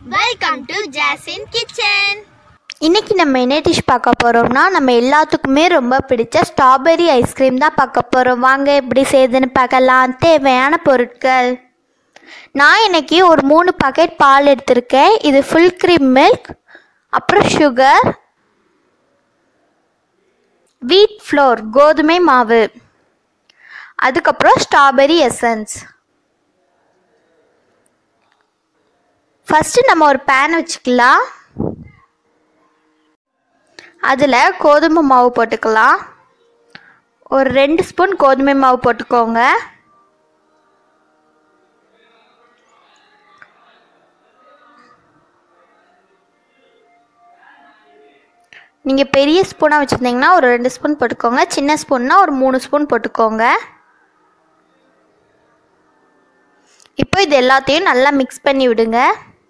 welcome to ஜாசின் kitchen இன்னைக்கு நம்ம என்ன டிஷ் பார்க்க போகிறோம்னா நம்ம எல்லாத்துக்குமே ரொம்ப பிடிச்ச ஸ்ட்ராபெரி ஐஸ்கிரீம் தான் பார்க்க போகிறோம் வாங்க எப்படி செய்யுதுன்னு பார்க்கலாம் தேவையான பொருட்கள் நான் இன்னைக்கு ஒரு மூணு பாக்கெட் பால் எடுத்திருக்கேன் இது ஃபுல் க்ரீம் மில்க் அப்புறம் சுகர் வீட் ஃப்ளோர் கோதுமை மாவு அதுக்கப்புறம் ஸ்ட்ராபெரி எசன்ஸ் ஃபஸ்ட்டு நம்ம ஒரு பேன் வச்சுக்கலாம் அதில் கோதுமை மாவு போட்டுக்கலாம் ஒரு ரெண்டு ஸ்பூன் கோதுமை மாவு போட்டுக்கோங்க நீங்கள் பெரிய ஸ்பூனாக வச்சுருந்தீங்கன்னா ஒரு ரெண்டு ஸ்பூன் போட்டுக்கோங்க சின்ன ஸ்பூன்னா ஒரு மூணு ஸ்பூன் போட்டுக்கோங்க இப்போ இது எல்லாத்தையும் நல்லா மிக்ஸ் பண்ணி விடுங்க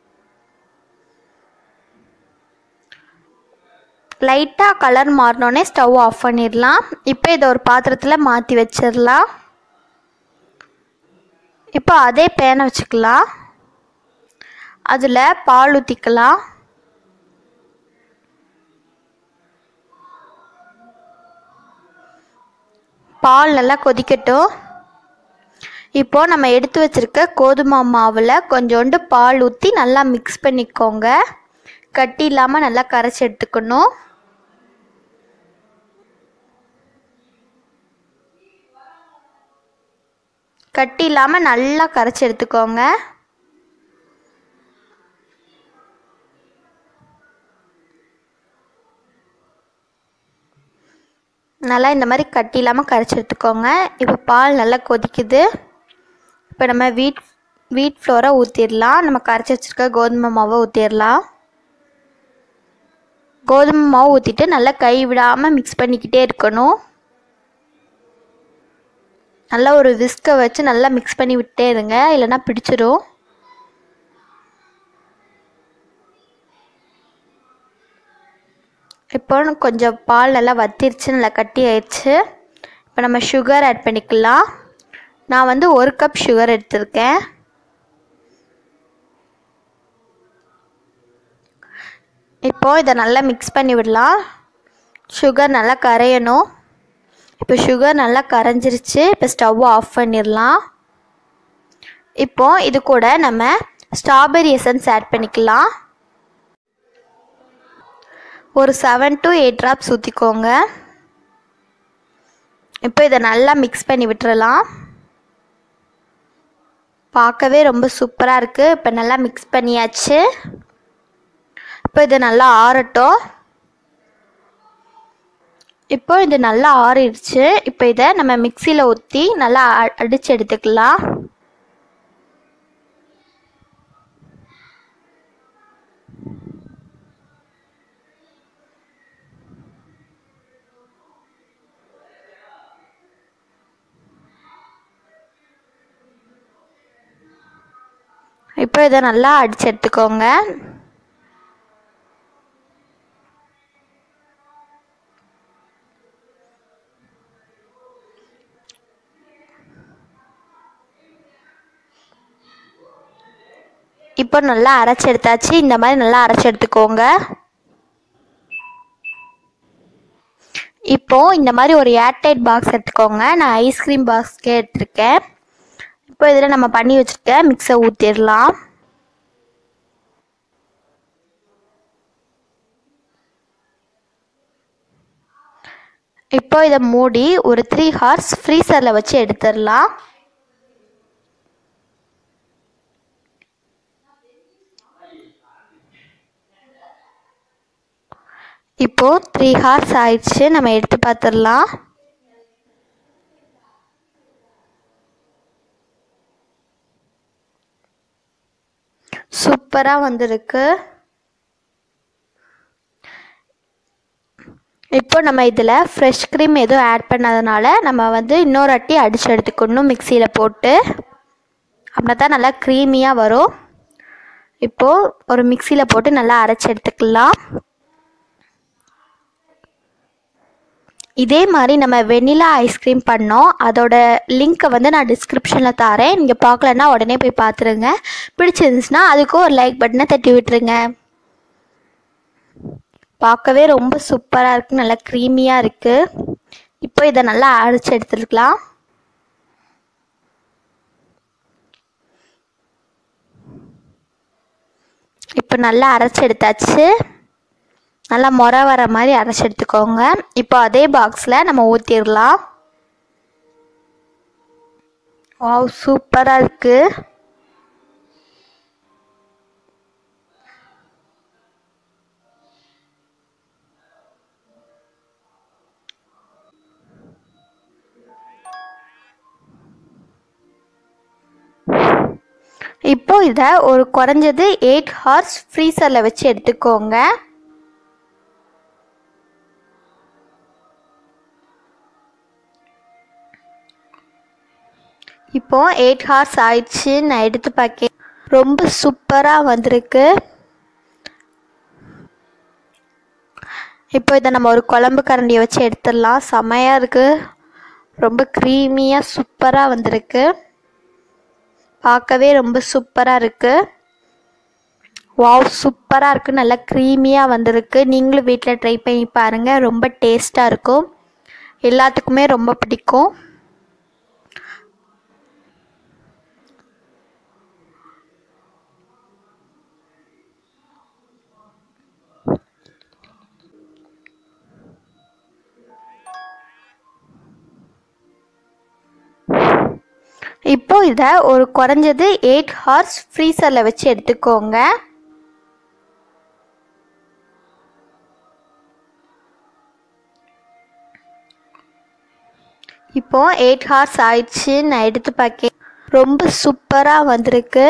லைட்டாக கலர் மாறினோடனே ஸ்டவ் ஆஃப் பண்ணிடலாம் இப்போ இதை ஒரு பாத்திரத்தில் மாற்றி வச்சிடலாம் இப்போ அதே பேனை வச்சுக்கலாம் அதில் பால் ஊற்றிக்கலாம் பால் நல்லா கொதிக்கட்டும் இப்போ நம்ம எடுத்து வச்சிருக்க கோதுமை மாவில் கொஞ்சோண்டு பால் ஊற்றி நல்லா மிக்ஸ் பண்ணிக்கோங்க கட்டி இல்லாமல் நல்லா கரைச்சி எடுத்துக்கணும் கட்டி இல்லாமல் நல்லா கரைச்சி எடுத்துக்கோங்க நல்லா இந்த மாதிரி கட்டி இல்லாமல் கரைச்சி எடுத்துக்கோங்க இப்போ பால் நல்லா கொதிக்குது இப்போ நம்ம வீட் வீட் ஃப்ளோரை ஊற்றிடலாம் நம்ம கரைச்சி வச்சுருக்க கோதுமை மாவை ஊற்றிடலாம் கோதுமை மாவு ஊற்றிட்டு நல்லா கை விடாமல் மிக்ஸ் பண்ணிக்கிட்டே இருக்கணும் நல்லா ஒரு விஸ்கை வச்சு நல்லா மிக்ஸ் பண்ணி விட்டே இருங்க இல்லைன்னா பிடிச்சிரும் இப்போ கொஞ்சம் பால் நல்லா வத்திருச்சு நல்லா கட்டி ஆயிடுச்சு இப்போ நம்ம சுகர் ஆட் பண்ணிக்கலாம் நான் வந்து ஒரு கப் சுகர் எடுத்திருக்கேன் இப்போ இதை நல்லா மிக்ஸ் பண்ணி விடலாம் சுகர் நல்லா கரையணும் இப்போ சுகர் நல்லா கரைஞ்சிருச்சு இப்போ ஸ்டவ் ஆஃப் பண்ணிடலாம் இப்போ இது கூட நம்ம ஸ்ட்ராபெரி எசன்ஸ் ஆட் பண்ணிக்கலாம் ஒரு செவன் டு எயிட் ட்ராப்ஸ் ஊற்றிக்கோங்க இப்போ இதை நல்லா மிக்ஸ் பண்ணி விட்டுறலாம் பார்க்கவே ரொம்ப சூப்பராக இருக்குது இப்போ நல்லா மிக்ஸ் பண்ணியாச்சு இப்போ இது நல்லா ஆறட்டும் இப்போ இது நல்லா ஆறிடுச்சு இப்போ இதை நம்ம மிக்சியில் ஊற்றி நல்லா அடித்து எடுத்துக்கலாம் இப்போ இதை நல்லா அடித்து எடுத்துக்கோங்க இப்போ நல்லா அரைச்சி எடுத்தாச்சு இந்த மாதிரி நல்லா அரைச்சி எடுத்துக்கோங்க இப்போ இந்த மாதிரி ஒரு ஏர்டைட் பாக்ஸ் எடுத்துக்கோங்க நான் ஐஸ்கிரீம் பாக்ஸ்க்கே எடுத்திருக்கேன் இப்போ இதில் நம்ம பண்ணி வச்சுருக்க மிக்ஸை ஊற்றிடலாம் இப்போ இதை மூடி ஒரு த்ரீ ஹார்ஸ் ஃப்ரீசரில் வச்சு எடுத்துடலாம் இப்போது த்ரீ ஹார்ஸ் ஆயிடுச்சு நம்ம எடுத்து பார்த்துடலாம் சூப்பராக வந்திருக்கு இப்போ நம்ம இதில் ஃப்ரெஷ் க்ரீம் எதுவும் ஆட் பண்ணாதனால நம்ம வந்து இன்னொரு அட்டி அடித்து எடுத்துக்கணும் மிக்சியில் போட்டு அப்படின்னா தான் நல்லா க்ரீமியாக வரும் இப்போது ஒரு மிக்சியில் போட்டு நல்லா அரைச்சி எடுத்துக்கலாம் இதே மாதிரி நம்ம வெண்ணிலா ஐஸ்கிரீம் பண்ணோம் அதோட லிங்க்கை வந்து நான் டிஸ்கிரிப்ஷனில் தரேன் நீங்கள் பார்க்கலன்னா உடனே போய் பார்த்துருங்க பிடிச்சிருந்துச்சுன்னா அதுக்கும் ஒரு லைக் பட்டனை தட்டி விட்டுருங்க பார்க்கவே ரொம்ப சூப்பராக இருக்குது நல்லா க்ரீமியாக இருக்குது இப்போ இதை நல்லா அரைச்சி எடுத்துருக்கலாம் இப்போ நல்லா அரைச்சி எடுத்தாச்சு நல்லா முறை வர மாதிரி அரைச்சி எடுத்துக்கோங்க இப்போ அதே பாக்ஸில் நம்ம ஊற்றிடலாம் வாவ் சூப்பராக இருக்குது இப்போ இதை ஒரு குறைஞ்சது எயிட் ஹார்ஸ் ஃப்ரீசரில் வச்சு எடுத்துக்கோங்க இப்போ எயிட் ஹார்ஸ் ஆயிடுச்சு நான் எடுத்து பார்க்கேன் ரொம்ப சூப்பராக வந்திருக்கு இப்போ இதை நம்ம ஒரு குழம்பு கரண்டியை வச்சு எடுத்துடலாம் செமையாக இருக்குது ரொம்ப க்ரீமியாக சூப்பராக வந்திருக்கு பார்க்கவே ரொம்ப சூப்பராக இருக்குது வாவ் சூப்பராக இருக்குது நல்லா க்ரீமியாக வந்திருக்கு நீங்களும் வீட்டில் ட்ரை பண்ணி பாருங்கள் ரொம்ப டேஸ்ட்டாக இருக்கும் எல்லாத்துக்குமே ரொம்ப பிடிக்கும் இப்போ இதை ஒரு குறைஞ்சது எயிட் ஹார்ஸ் ஃப்ரீசரில் வச்சு எடுத்துக்கோங்க இப்போ எயிட் ஹார்ஸ் ஆயிடுச்சு நான் எடுத்து பார்க்கேன் ரொம்ப சூப்பராக வந்திருக்கு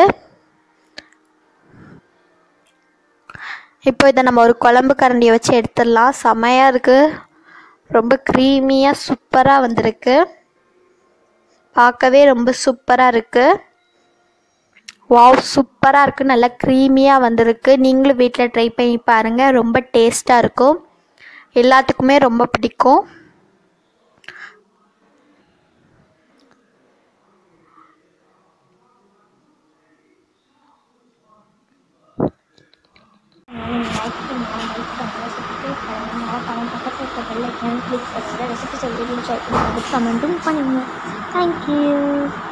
இப்போ இதை நம்ம ஒரு குழம்பு கரண்டியை வச்சு எடுத்துடலாம் செமையாக இருக்குது ரொம்ப க்ரீமியாக சூப்பராக வந்திருக்கு பார்க்கவே ரொம்ப சூப்பராக இருக்குது வாவ் சூப்பராக இருக்குது நல்லா க்ரீமியாக வந்திருக்கு நீங்களும் வீட்டில் ட்ரை பண்ணி பாருங்கள் ரொம்ப டேஸ்ட்டாக இருக்கும் எல்லாத்துக்குமே ரொம்ப பிடிக்கும் கமெண்ட்டும் பண்ணுங்க தேங்க்யூ